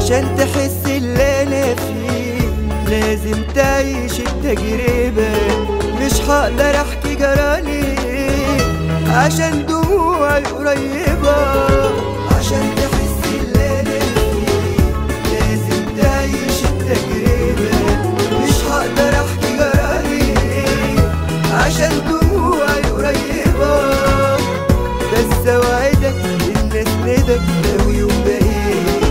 عشان تحس اللي انا فيه لازم تعيش التجربة مش هقدر احكي جرالي عشان دموعي قريبة عشان تحس اللي انا فيه لازم تعيش التجربة مش هقدر احكي جرالي عشان دموعي قريبة بس اوعدك ان اسندك لو يوم بقيت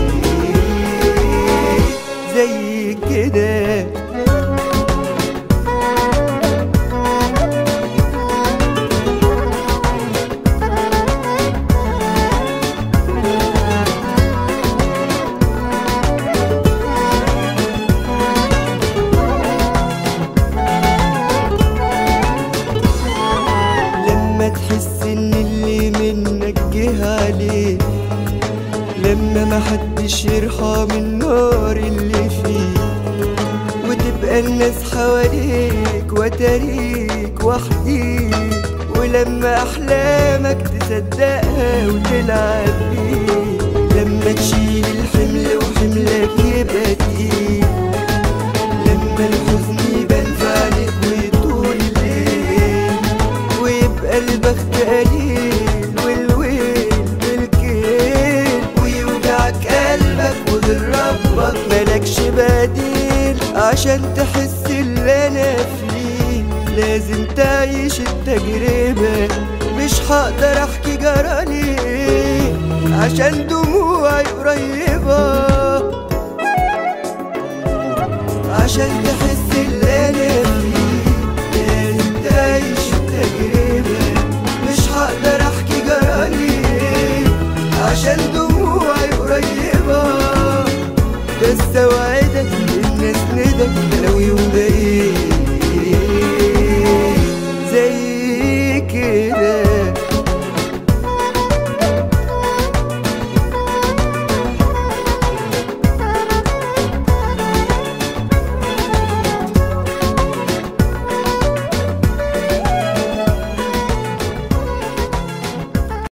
زي كده لما تحس ان اللي منك جه عليك لما محدش يرحم النار اللي فيه وتبقى الناس حواليك وتريك وحديك ولما احلامك تصدقها وتلعب بيه لما تشيل الحمل وحملك يبقى تقيل لما الحزن يبان في عينيك وطول الليل ويبقى البخت قليل والويل بالكيل ويوجعك قلبك وغير ربك ملكش بديل عشان تحس اللي انا فيه لازم تعيش التجربة مش هقدر احكي جرالي عشان دموعي قريبة عشان تحس اللي انا